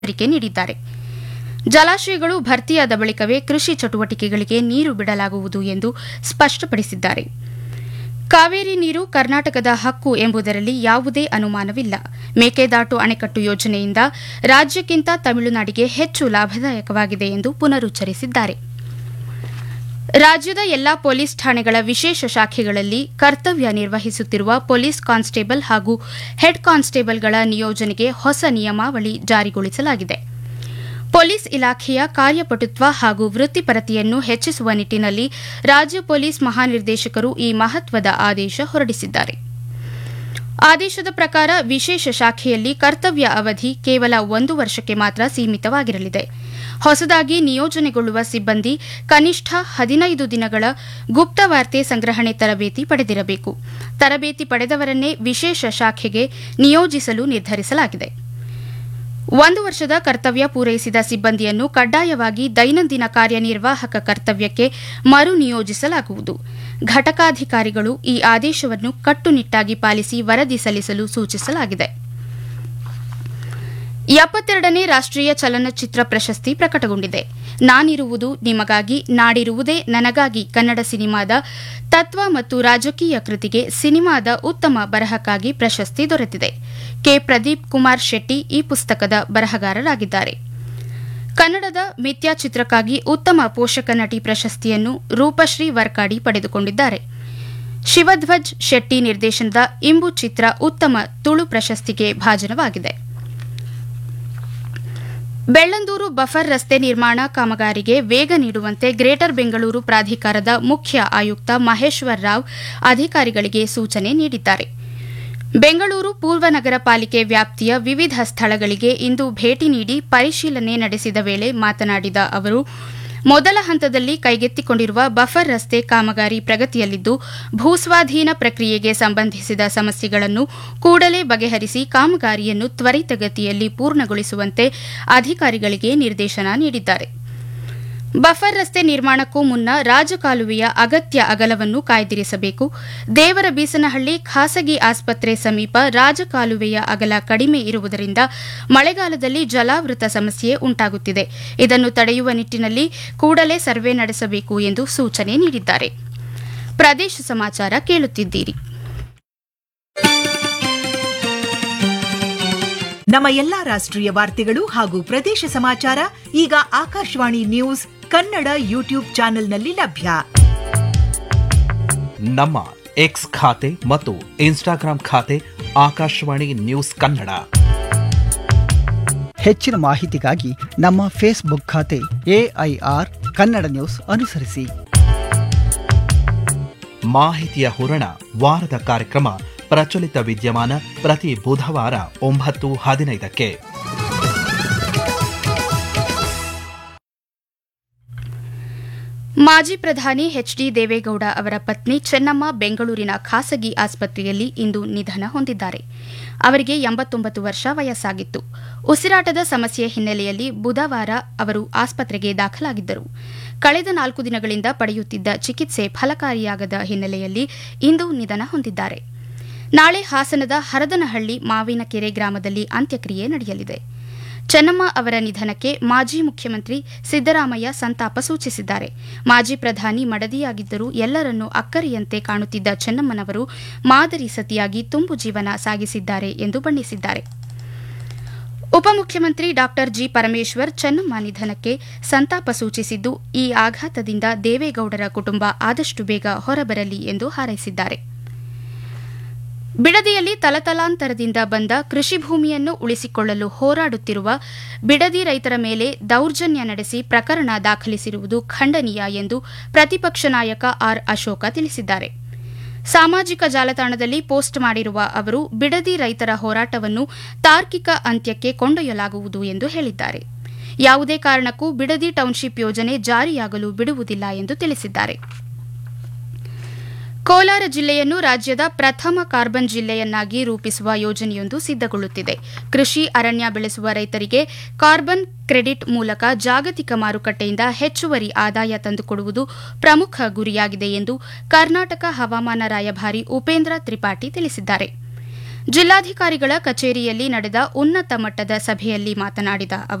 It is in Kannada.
ಎಚ್ಚರಿಕೆ ನೀಡಿದ್ದಾರೆ ಜಲಾಶಯಗಳು ಭರ್ತಿಯಾದ ಬಳಿಕವೇ ಕೃಷಿ ಚಟುವಟಿಕೆಗಳಿಗೆ ನೀರು ಬಿಡಲಾಗುವುದು ಎಂದು ಸ್ಪಷ್ಟಪಡಿಸಿದ್ದಾರೆ ಕಾವೇರಿ ನೀರು ಕರ್ನಾಟಕದ ಹಕ್ಕು ಎಂಬುದರಲ್ಲಿ ಯಾವುದೇ ಅನುಮಾನವಿಲ್ಲ ಮೇಕೆದಾಟು ಅಣೆಕಟ್ಟು ಯೋಜನೆಯಿಂದ ರಾಜ್ಯಕ್ಕಿಂತ ತಮಿಳುನಾಡಿಗೆ ಹೆಚ್ಚು ಲಾಭದಾಯಕವಾಗಿದೆ ಎಂದು ಪುನರುಚ್ಚರಿಸಿದ್ದಾರೆ ರಾಜ್ಯದ ಎಲ್ಲಾ ಪೊಲೀಸ್ ಠಾಣೆಗಳ ವಿಶೇಷ ಶಾಖೆಗಳಲ್ಲಿ ಕರ್ತವ್ಯ ನಿರ್ವಹಿಸುತ್ತಿರುವ ಪೊಲೀಸ್ ಕಾನ್ಸ್ಟೇಬಲ್ ಹಾಗೂ ಹೆಡ್ ಕಾನ್ಸ್ಟೇಬಲ್ಗಳ ನಿಯೋಜನೆಗೆ ಹೊಸ ನಿಯಮಾವಳಿ ಜಾರಿಗೊಳಿಸಲಾಗಿದೆ ಪೊಲೀಸ್ ಇಲಾಖೆಯ ಕಾರ್ಯಪಟುತ್ವ ಹಾಗೂ ವೃತ್ತಿಪರತೆಯನ್ನು ಹೆಚ್ಚಿಸುವ ನಿಟ್ಟಿನಲ್ಲಿ ರಾಜ್ಯ ಪೊಲೀಸ್ ಮಹಾನಿರ್ದೇಶಕರು ಈ ಮಹತ್ವದ ಆದೇಶ ಹೊರಡಿಸಿದ್ದಾರೆ ಆದೇಶದ ಪ್ರಕಾರ ವಿಶೇಷ ಶಾಖೆಯಲ್ಲಿ ಕರ್ತವ್ಯ ಅವಧಿ ಕೇವಲ ಒಂದು ವರ್ಷಕ್ಕೆ ಮಾತ್ರ ಸೀಮಿತವಾಗಿರಲಿದೆ ಹೊಸದಾಗಿ ನಿಯೋಜನೆಗೊಳ್ಳುವ ಸಿಬ್ಬಂದಿ ಕನಿಷ್ಠ ಹದಿನೈದು ದಿನಗಳ ಗುಪ್ತವಾರ್ತೆ ಸಂಗ್ರಹಣೆ ತರಬೇತಿ ಪಡೆದಿರಬೇಕು ತರಬೇತಿ ಪಡೆದವರನ್ನೇ ವಿಶೇಷ ಶಾಖೆಗೆ ನಿಯೋಜಿಸಲು ನಿರ್ಧರಿಸಲಾಗಿದೆ ಒಂದು ವರ್ಷದ ಕರ್ತವ್ಯ ಪೂರೈಸಿದ ಸಿಬ್ಬಂದಿಯನ್ನು ಕಡ್ಡಾಯವಾಗಿ ದೈನಂದಿನ ಕಾರ್ಯನಿರ್ವಾಹಕ ಕರ್ತವ್ಯಕ್ಕೆ ಮರು ನಿಯೋಜಿಸಲಾಗುವುದು ಘಟಕಾಧಿಕಾರಿಗಳು ಈ ಆದೇಶವನ್ನು ಕಟ್ಟುನಿಟ್ಟಾಗಿ ಪಾಲಿಸಿ ವರದಿ ಸಲ್ಲಿಸಲು ಸೂಚಿಸಲಾಗಿದೆ ಎಪ್ಪತ್ತೆರಡನೇ ರಾಷ್ಟ್ರೀಯ ಚಲನಚಿತ್ರ ಪ್ರಶಸ್ತಿ ಪ್ರಕಟಗೊಂಡಿದೆ ನಾನಿರುವುದು ನಿಮಗಾಗಿ ನಾಡಿರುವುದೇ ನನಗಾಗಿ ಕನ್ನಡ ಸಿನಿಮಾದ ತತ್ವ ಮತ್ತು ರಾಜಕೀಯ ಕೃತಿಗೆ ಸಿನಿಮಾದ ಉತ್ತಮ ಬರಹಕ್ಕಾಗಿ ಪ್ರಶಸ್ತಿ ದೊರೆತಿದೆ ಕೆ ಪ್ರದೀಪ್ ಕುಮಾರ್ ಶೆಟ್ಟಿ ಈ ಪುಸ್ತಕದ ಬರಹಗಾರರಾಗಿದ್ದಾರೆ ಕನ್ನಡದ ಮಿಥ್ಯಾ ಚಿತ್ರಕ್ಕಾಗಿ ಉತ್ತಮ ಪೋಷಕ ನಟಿ ಪ್ರಶಸ್ತಿಯನ್ನು ರೂಪಶ್ರೀ ವರ್ಕಾಡಿ ಪಡೆದುಕೊಂಡಿದ್ದಾರೆ ಶಿವಧ್ವಜ್ ಶೆಟ್ಟಿ ನಿರ್ದೇಶನದ ಇಂಬು ಚಿತ್ರ ಉತ್ತಮ ತುಳು ಪ್ರಶಸ್ತಿಗೆ ಭಾಜನವಾಗಿದೆ ಬೆಳ್ಳಂದೂರು ಬಫರ್ ರಸ್ತೆ ನಿರ್ಮಾಣ ಕಾಮಗಾರಿಗೆ ವೇಗ ನೀಡುವಂತೆ ಗ್ರೇಟರ್ ಬೆಂಗಳೂರು ಪ್ರಾಧಿಕಾರದ ಮುಖ್ಯ ಆಯುಕ್ತ ಮಹೇಶ್ವರ್ ರಾವ್ ಅಧಿಕಾರಿಗಳಿಗೆ ಸೂಚನೆ ನೀಡಿದ್ದಾರೆ ಬೆಂಗಳೂರು ಪೂರ್ವ ನಗರ ಪಾಲಿಕೆ ವ್ಯಾಪ್ತಿಯ ವಿವಿಧ ಸ್ಥಳಗಳಿಗೆ ಇಂದು ಭೇಟಿ ನೀಡಿ ಪರಿಶೀಲನೆ ನಡೆಸಿದ ವೇಳೆ ಮಾತನಾಡಿದ ಅವರು ಮೊದಲ ಹಂತದಲ್ಲಿ ಕೈಗೆತ್ತಿಕೊಂಡಿರುವ ಬಫರ್ ರಸ್ತೆ ಕಾಮಗಾರಿ ಪ್ರಗತಿಯಲ್ಲಿದ್ದು ಭೂಸ್ವಾಧೀನ ಪ್ರಕ್ರಿಯೆಗೆ ಸಂಬಂಧಿಸಿದ ಸಮಸ್ಯೆಗಳನ್ನು ಕೂಡಲೇ ಬಗೆಹರಿಸಿ ಕಾಮಗಾರಿಯನ್ನು ತ್ವರಿತಗತಿಯಲ್ಲಿ ಪೂರ್ಣಗೊಳಿಸುವಂತೆ ಅಧಿಕಾರಿಗಳಿಗೆ ನಿರ್ದೇಶನ ನೀಡಿದ್ದಾರೆ ಬಫರ್ ರಸ್ತೆ ನಿರ್ಮಾಣಕ್ಕೂ ಮುನ್ನ ರಾಜಕಾಲುವೆಯ ಅಗತ್ಯ ಅಗಲವನ್ನು ಕಾಯ್ದಿರಿಸಬೇಕು ದೇವರ ಬೀಸನಹಳ್ಳಿ ಖಾಸಗಿ ಆಸ್ಪತ್ರೆ ಸಮೀಪ ರಾಜಕಾಲುವೆಯ ಅಗಲ ಕಡಿಮೆ ಇರುವುದರಿಂದ ಮಳೆಗಾಲದಲ್ಲಿ ಜಲಾವೃತ ಸಮಸ್ಯೆ ಉಂಟಾಗುತ್ತಿದೆ ಇದನ್ನು ತಡೆಯುವ ನಿಟ್ಟಿನಲ್ಲಿ ಕೂಡಲೇ ಸರ್ವೆ ನಡೆಸಬೇಕು ಎಂದು ಸೂಚನೆ ನೀಡಿದ್ದಾರೆ ಪ್ರದೇಶ ಸಮಾಚಾರ ಕೇಳುತ್ತಿದ್ದೀರಿ ನಮ್ಮ ಎಲ್ಲಾ ರಾಷ್ಟ್ರೀಯ ವಾರ್ತೆಗಳು ಹಾಗೂ ಪ್ರದೇಶ ಸಮಾಚಾರ ಈಗ ಆಕಾಶವಾಣಿ ನ್ಯೂಸ್ ಕನ್ನಡ ಯೂಟ್ಯೂಬ್ ಚಾನೆಲ್ನಲ್ಲಿ ಲಭ್ಯ ನಮ್ಮ ಎಕ್ಸ್ ಖಾತೆ ಮತ್ತು ಇನ್ಸ್ಟಾಗ್ರಾಂ ಖಾತೆ ಆಕಾಶವಾಣಿ ನ್ಯೂಸ್ ಕನ್ನಡ ಹೆಚ್ಚಿನ ಮಾಹಿತಿಗಾಗಿ ನಮ್ಮ ಫೇಸ್ಬುಕ್ ಖಾತೆ ಎಐಆರ್ ಕನ್ನಡ ನ್ಯೂಸ್ ಅನುಸರಿಸಿ ಮಾಹಿತಿಯ ಹೂರಣ ವಾರದ ಕಾರ್ಯಕ್ರಮ ಪ್ರಚಲಿತ ವಿದ್ಯಮಾನ ಪ್ರತಿ ಬುಧವಾರ ಒಂಬತ್ತು ಹದಿನೈದಕ್ಕೆ ಮಾಜಿ ಪ್ರಧಾನಿ ಎಚ್ ಡಿ ದೇವೇಗೌಡ ಅವರ ಪತ್ನಿ ಚೆನ್ನಮ್ಮ ಬೆಂಗಳೂರಿನ ಖಾಸಗಿ ಆಸ್ಪತ್ರೆಯಲ್ಲಿ ಇಂದು ನಿಧನ ಹೊಂದಿದ್ದಾರೆ ಅವರಿಗೆ ಎಂಬತ್ತೊಂಬತ್ತು ವರ್ಷ ವಯಸ್ಸಾಗಿತ್ತು ಉಸಿರಾಟದ ಸಮಸ್ಯೆ ಹಿನ್ನೆಲೆಯಲ್ಲಿ ಬುಧವಾರ ಅವರು ಆಸ್ಪತ್ರೆಗೆ ದಾಖಲಾಗಿದ್ದರು ಕಳೆದ ನಾಲ್ಕು ದಿನಗಳಿಂದ ಪಡೆಯುತ್ತಿದ್ದ ಚಿಕಿತ್ಸೆ ಫಲಕಾರಿಯಾಗದ ಹಿನ್ನೆಲೆಯಲ್ಲಿ ಇಂದು ನಿಧನ ಹೊಂದಿದ್ದಾರೆ ನಾಳೆ ಹಾಸನದ ಹರದನಹಳ್ಳಿ ಮಾವಿನಕೆರೆ ಗ್ರಾಮದಲ್ಲಿ ಅಂತ್ಯಕ್ರಿಯೆ ನಡೆಯಲಿದೆ ಚೆನ್ನಮ್ಮ ಅವರ ನಿಧನಕ್ಕೆ ಮಾಜಿ ಮುಖ್ಯಮಂತ್ರಿ ಸಿದ್ದರಾಮಯ್ಯ ಸಂತಾಪ ಸೂಚಿಸಿದ್ದಾರೆ ಮಾಜಿ ಪ್ರಧಾನಿ ಮಡದಿಯಾಗಿದ್ದರೂ ಎಲ್ಲರನ್ನೂ ಅಕ್ಕರೆಯಂತೆ ಕಾಣುತ್ತಿದ್ದ ಚೆನ್ನಮ್ಮನವರು ಮಾದರಿ ಸತಿಯಾಗಿ ತುಂಬು ಜೀವನ ಸಾಗಿಸಿದ್ದಾರೆ ಎಂದು ಬಣ್ಣಿಸಿದ್ದಾರೆ ಉಪಮುಖ್ಯಮಂತ್ರಿ ಡಾ ಜಿ ಪರಮೇಶ್ವರ್ ಚೆನ್ನಮ್ಮ ನಿಧನಕ್ಕೆ ಸಂತಾಪ ಸೂಚಿಸಿದ್ದು ಈ ಆಘಾತದಿಂದ ದೇವೇಗೌಡರ ಕುಟುಂಬ ಆದಷ್ಟು ಬೇಗ ಹೊರಬರಲಿ ಎಂದು ಹಾರೈಸಿದ್ದಾರೆ ಬಿಡದಿಯಲ್ಲಿ ತಲತಲಾಂತರದಿಂದ ಬಂದ ಕೃಷಿ ಭೂಮಿಯನ್ನು ಉಳಿಸಿಕೊಳ್ಳಲು ಹೋರಾಡುತ್ತಿರುವ ಬಿಡದಿ ರೈತರ ಮೇಲೆ ದೌರ್ಜನ್ಯ ನಡೆಸಿ ಪ್ರಕರಣ ದಾಖಲಿಸಿರುವುದು ಖಂಡನೀಯ ಎಂದು ಪ್ರತಿಪಕ್ಷ ನಾಯಕ ಆರ್ ಅಶೋಕ ತಿಳಿಸಿದ್ದಾರೆ ಸಾಮಾಜಿಕ ಜಾಲತಾಣದಲ್ಲಿ ಪೋಸ್ಟ್ ಮಾಡಿರುವ ಅವರು ಬಿಡದಿ ರೈತರ ಹೋರಾಟವನ್ನು ತಾರ್ಕಿಕ ಅಂತ್ಯಕ್ಕೆ ಕೊಂಡೊಯ್ಯಲಾಗುವುದು ಎಂದು ಹೇಳಿದ್ದಾರೆ ಯಾವುದೇ ಕಾರಣಕ್ಕೂ ಬಿಡದಿ ಟೌನ್ಶಿಪ್ ಯೋಜನೆ ಜಾರಿಯಾಗಲು ಬಿಡುವುದಿಲ್ಲ ಎಂದು ತಿಳಿಸಿದ್ದಾರೆ ಕೋಲಾರ ಜಿಲ್ಲೆಯನ್ನು ರಾಜ್ಯದ ಪ್ರಥಮ ಕಾರ್ಬನ್ ಜಿಲ್ಲೆಯನ್ನಾಗಿ ರೂಪಿಸುವ ಯೋಜನೆಯೊಂದು ಸಿದ್ದಗೊಳ್ಳುತ್ತಿದೆ ಕೃಷಿ ಅರಣ್ಯ ಬೆಳೆಸುವ ರೈತರಿಗೆ ಕಾರ್ಬನ್ ಕ್ರೆಡಿಟ್ ಮೂಲಕ ಜಾಗತಿಕ ಮಾರುಕಟ್ಟೆಯಿಂದ ಹೆಚ್ಚುವರಿ ಆದಾಯ ತಂದುಕೊಡುವುದು ಪ್ರಮುಖ ಗುರಿಯಾಗಿದೆ ಎಂದು ಕರ್ನಾಟಕ ಹವಾಮಾನ ರಾಯಭಾರಿ ಉಪೇಂದ್ರ ತ್ರಿಪಾಠಿ ತಿಳಿಸಿದ್ದಾರೆ ಜಿಲ್ಲಾಧಿಕಾರಿಗಳ ಕಚೇರಿಯಲ್ಲಿ ನಡೆದ ಉನ್ನತ ಮಟ್ಟದ ಸಭೆಯಲ್ಲಿ ಮಾತನಾಡಿದ ಅವರು